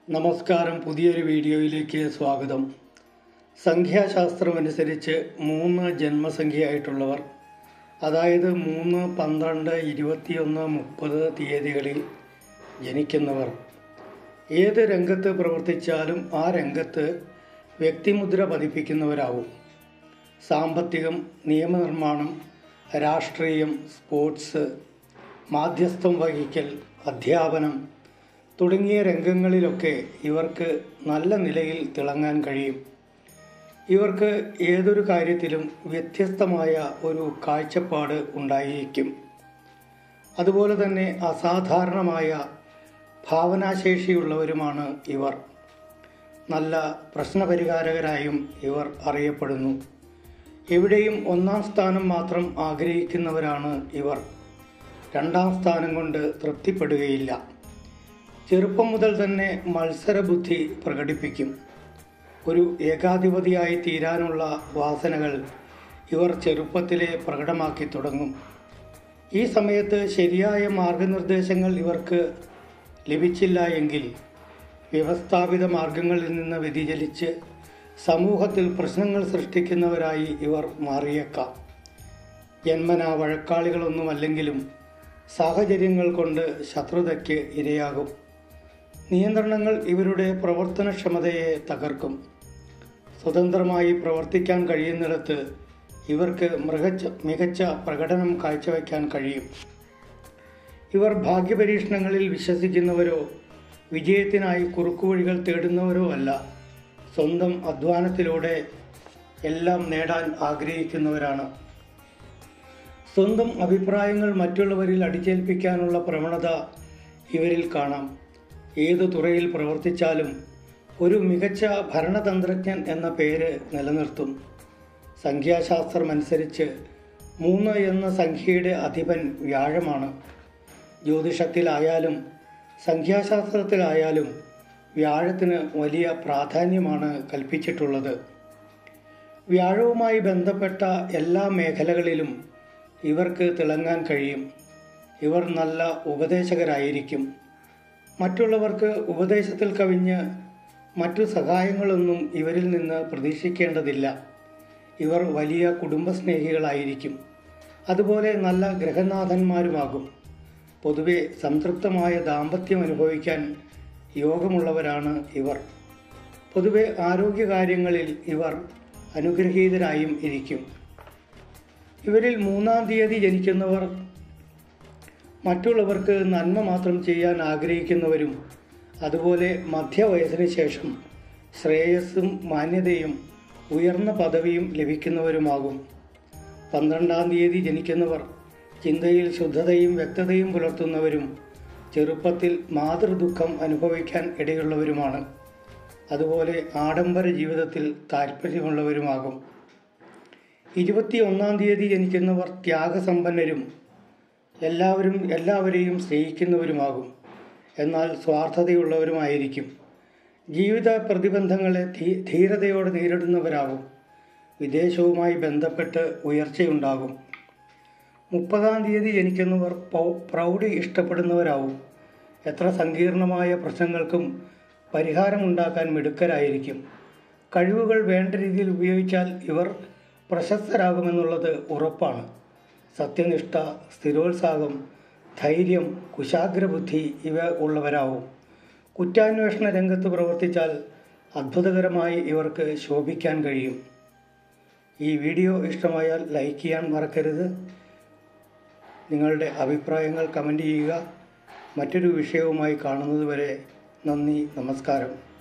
നമസ്കാരം പുതിയൊരു വീഡിയോയിലേക്ക് സ്വാഗതം സംഖ്യാശാസ്ത്രമനുസരിച്ച് മൂന്ന് ജന്മസംഖ്യയായിട്ടുള്ളവർ അതായത് മൂന്ന് പന്ത്രണ്ട് ഇരുപത്തിയൊന്ന് മുപ്പത് തീയതികളിൽ ജനിക്കുന്നവർ ഏത് രംഗത്ത് പ്രവർത്തിച്ചാലും ആ രംഗത്ത് വ്യക്തിമുദ്ര പതിപ്പിക്കുന്നവരാവും സാമ്പത്തികം നിയമനിർമ്മാണം രാഷ്ട്രീയം സ്പോർട്സ് മാധ്യസ്ഥം വഹിക്കൽ അധ്യാപനം തുടങ്ങിയ രംഗങ്ങളിലൊക്കെ ഇവർക്ക് നല്ല നിലയിൽ തിളങ്ങാൻ കഴിയും ഇവർക്ക് ഏതൊരു കാര്യത്തിലും വ്യത്യസ്തമായ ഒരു കാഴ്ചപ്പാട് ഉണ്ടായിരിക്കും അതുപോലെ തന്നെ അസാധാരണമായ ഭാവനാശേഷിയുള്ളവരുമാണ് ഇവർ നല്ല പ്രശ്നപരിഹാരകരായും ഇവർ അറിയപ്പെടുന്നു എവിടെയും ഒന്നാം സ്ഥാനം മാത്രം ആഗ്രഹിക്കുന്നവരാണ് ഇവർ രണ്ടാം സ്ഥാനം കൊണ്ട് തൃപ്തിപ്പെടുകയില്ല ചെറുപ്പം മുതൽ തന്നെ മത്സരബുദ്ധി പ്രകടിപ്പിക്കും ഒരു ഏകാധിപതിയായി തീരാനുള്ള വാസനകൾ ഇവർ ചെറുപ്പത്തിലെ പ്രകടമാക്കി തുടങ്ങും ഈ സമയത്ത് ശരിയായ മാർഗനിർദ്ദേശങ്ങൾ ഇവർക്ക് ലഭിച്ചില്ല എങ്കിൽ വ്യവസ്ഥാപിത മാർഗങ്ങളിൽ നിന്ന് വ്യതിചലിച്ച് സമൂഹത്തിൽ പ്രശ്നങ്ങൾ സൃഷ്ടിക്കുന്നവരായി ഇവർ മാറിയേക്കാം ജന്മന വഴക്കാളികളൊന്നുമല്ലെങ്കിലും സാഹചര്യങ്ങൾ കൊണ്ട് ശത്രുതയ്ക്ക് ഇരയാകും നിയന്ത്രണങ്ങൾ ഇവരുടെ പ്രവർത്തനക്ഷമതയെ തകർക്കും സ്വതന്ത്രമായി പ്രവർത്തിക്കാൻ കഴിയുന്നിടത്ത് ഇവർക്ക് മൃഗച്ച മികച്ച പ്രകടനം കാഴ്ചവെക്കാൻ കഴിയും ഇവർ ഭാഗ്യപരീക്ഷണങ്ങളിൽ വിശ്വസിക്കുന്നവരോ വിജയത്തിനായി കുറുക്കുവഴികൾ തേടുന്നവരോ അല്ല സ്വന്തം അധ്വാനത്തിലൂടെ എല്ലാം നേടാൻ ആഗ്രഹിക്കുന്നവരാണ് സ്വന്തം അഭിപ്രായങ്ങൾ മറ്റുള്ളവരിൽ അടിച്ചേൽപ്പിക്കാനുള്ള പ്രവണത ഇവരിൽ കാണാം ഏതു തുറയിൽ പ്രവർത്തിച്ചാലും ഒരു മികച്ച ഭരണതന്ത്രജ്ഞൻ എന്ന പേര് നിലനിർത്തും സംഖ്യാശാസ്ത്രമനുസരിച്ച് മൂന്ന് എന്ന സംഖ്യയുടെ അധിപൻ വ്യാഴമാണ് ജ്യോതിഷത്തിലായാലും സംഖ്യാശാസ്ത്രത്തിലായാലും വ്യാഴത്തിന് വലിയ പ്രാധാന്യമാണ് കൽപ്പിച്ചിട്ടുള്ളത് വ്യാഴവുമായി ബന്ധപ്പെട്ട എല്ലാ മേഖലകളിലും ഇവർക്ക് തിളങ്ങാൻ കഴിയും ഇവർ നല്ല ഉപദേശകരായിരിക്കും മറ്റുള്ളവർക്ക് ഉപദേശത്തിൽ കവിഞ്ഞ് മറ്റു സഹായങ്ങളൊന്നും ഇവരിൽ നിന്ന് പ്രതീക്ഷിക്കേണ്ടതില്ല ഇവർ വലിയ കുടുംബസ്നേഹികളായിരിക്കും അതുപോലെ നല്ല ഗ്രഹനാഥന്മാരുമാകും പൊതുവെ സംതൃപ്തമായ ദാമ്പത്യം അനുഭവിക്കാൻ യോഗമുള്ളവരാണ് ഇവർ പൊതുവെ ആരോഗ്യകാര്യങ്ങളിൽ ഇവർ അനുഗ്രഹീതരായും ഇരിക്കും ഇവരിൽ മൂന്നാം തീയതി ജനിക്കുന്നവർ മറ്റുള്ളവർക്ക് നന്മ മാത്രം ചെയ്യാൻ ആഗ്രഹിക്കുന്നവരും അതുപോലെ മധ്യവയസ്സിന് ശേഷം ശ്രേയസ്സും മാന്യതയും ഉയർന്ന പദവിയും ലഭിക്കുന്നവരുമാകും പന്ത്രണ്ടാം തീയതി ജനിക്കുന്നവർ ചിന്തയിൽ ശുദ്ധതയും വ്യക്തതയും പുലർത്തുന്നവരും ചെറുപ്പത്തിൽ മാതൃദുഃഖം അനുഭവിക്കാൻ ഇടയുള്ളവരുമാണ് അതുപോലെ ആഡംബര ജീവിതത്തിൽ താല്പര്യമുള്ളവരുമാകും ഇരുപത്തി ഒന്നാം തീയതി ജനിക്കുന്നവർ ത്യാഗസമ്പന്നരും എല്ലാവരും എല്ലാവരെയും സ്നേഹിക്കുന്നവരുമാകും എന്നാൽ സ്വാർത്ഥതയുള്ളവരുമായിരിക്കും ജീവിത പ്രതിബന്ധങ്ങളെ ധീ ധീരതയോടെ നേരിടുന്നവരാകും വിദേശവുമായി ബന്ധപ്പെട്ട് ഉയർച്ചയുണ്ടാകും മുപ്പതാം തീയതി ജനിക്കുന്നവർ പ്രൗഢി ഇഷ്ടപ്പെടുന്നവരാവും എത്ര സങ്കീർണമായ പ്രശ്നങ്ങൾക്കും പരിഹാരമുണ്ടാക്കാൻ മിടുക്കരായിരിക്കും കഴിവുകൾ വേണ്ട രീതിയിൽ ഉപയോഗിച്ചാൽ ഇവർ പ്രശസ്തരാകുമെന്നുള്ളത് ഉറപ്പാണ് സത്യനിഷ്ഠ സ്ഥിരോത്സാഹം ധൈര്യം കുശാഗ്രബുദ്ധി ഇവ ഉള്ളവരാവും കുറ്റാന്വേഷണ രംഗത്ത് പ്രവർത്തിച്ചാൽ അത്ഭുതകരമായി ഇവർക്ക് ശോഭിക്കാൻ കഴിയും ഈ വീഡിയോ ഇഷ്ടമായാൽ ലൈക്ക് ചെയ്യാൻ മറക്കരുത് നിങ്ങളുടെ അഭിപ്രായങ്ങൾ കമൻ്റ് ചെയ്യുക മറ്റൊരു വിഷയവുമായി കാണുന്നതുവരെ നന്ദി നമസ്കാരം